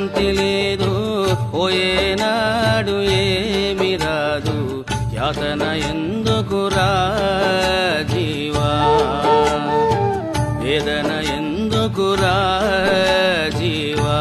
శాంతి లేదు పోయేనాడు ఏమి రాదు యాతన ఎందుకురా జీవా వేదన ఎందుకురా జీవా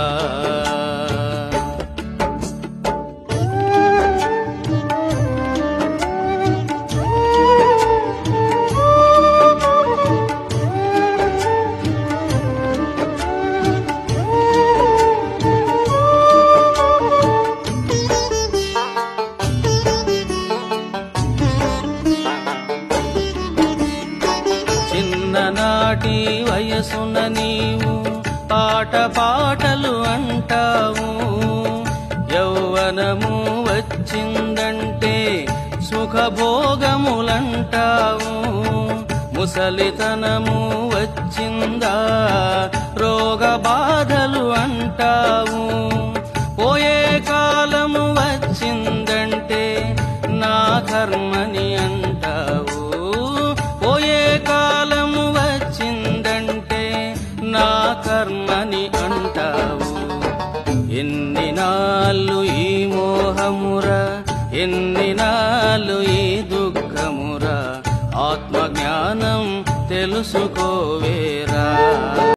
చిన్ననాటి వయసున నీవు పాట పాటలు అంటావు యౌవనము వచ్చిందంటే సుఖభోగములంటావు ముసలితనము వచ్చిందా రోగ బాధలు అంటావు పోయే కాలము వచ్చిందంటే నా కర్మని అంటావు పోయే కాలము వచ్చిందంటే నా కర్మని అంటావు ఎన్ని నాళ్ళు ఈ మోహమురా ఎన్ని నాళ్ళు ఈ దుఃఖమురా ఆత్మజ్ఞానం తెలుసుకోవే